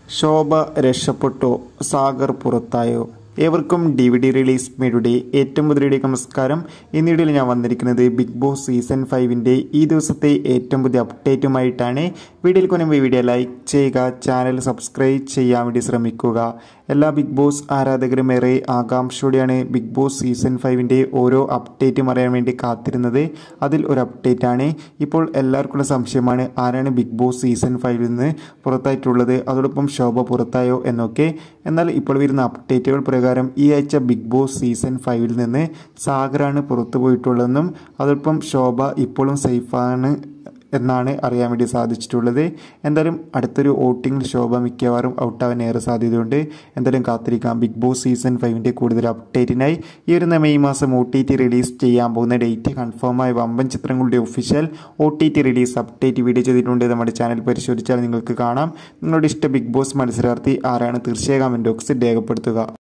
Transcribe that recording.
ശോഭ രക്ഷപ്പെട്ടോ സാഗർ പുറത്തായോ ഏവർക്കും D V D release മേയുടെ ഏറ്റവും പുതിയ നമസ്കാരം ഇന്നിടയിൽ ഞാൻ വന്നിരിക്കുന്നത് ബിഗ് ബോസ് സീസൺ ഫൈവിൻ്റെ ഈ ദിവസത്തെ ഏറ്റവും പുതിയ അപ്ഡേറ്റുമായിട്ടാണ് വീഡിയോയിൽ കൊണ്ടുമ്പോൾ ഈ വീഡിയോ ലൈക്ക് ചെയ്യുക ചാനൽ സബ്സ്ക്രൈബ് ചെയ്യാൻ വേണ്ടി ശ്രമിക്കുക എല്ലാ ബിഗ് ബോസ് ആരാധകരും ഏറെ ആകാംക്ഷയോടെയാണ് ബിഗ് ബോസ് സീസൺ ഫൈവിൻ്റെ ഓരോ അപ്ഡേറ്റും അറിയാൻ വേണ്ടി കാത്തിരുന്നത് അതിൽ ഒരു അപ്ഡേറ്റാണ് ഇപ്പോൾ എല്ലാവർക്കുള്ള സംശയമാണ് ആരാണ് ബിഗ് ബോസ് സീസൺ ഫൈവിൽ നിന്ന് പുറത്തായിട്ടുള്ളത് അതോടൊപ്പം ശോഭ പുറത്തായോ എന്നൊക്കെ എന്നാൽ ഇപ്പോൾ വരുന്ന അപ്ഡേറ്റുകൾ പ്രകാരം ഈ ആഴ്ച ബിഗ് ബോസ് സീസൺ ഫൈവിൽ നിന്ന് സാഗറാണ് പുറത്തു പോയിട്ടുള്ളതെന്നും അതോടൊപ്പം ശോഭ ഇപ്പോഴും സേഫാണ് എന്നാണ് അറിയാൻ വേണ്ടി സാധിച്ചിട്ടുള്ളത് എന്തായാലും അടുത്തൊരു വോട്ടിംഗ് ശോഭ മിക്കവാറും ഔട്ടാവാൻ ഏറെ സാധ്യതയുണ്ട് എന്തായാലും കാത്തിരിക്കാം ബിഗ് ബോസ് സീസൺ ഫൈവിൻ്റെ കൂടുതൽ അപ്ഡേറ്റിനായി ഈ വരുന്ന മെയ് മാസം ഒ ടി ടി റിലീസ് ചെയ്യാൻ പോകുന്ന ഡേറ്റ് കൺഫേമായ വമ്പൻ ചിത്രങ്ങളുടെ official O T T release update video ചെയ്തിട്ടുണ്ട് നമ്മുടെ ചാനൽ പരിശോധിച്ചാൽ നിങ്ങൾക്ക് കാണാം നിങ്ങളുടെ ഇഷ്ട ബിഗ് ബോസ് മത്സരാർത്ഥി ആരാണ് തീർച്ചയായും കമൻറ്റ് ബോക്സിൽ രേഖപ്പെടുത്തുക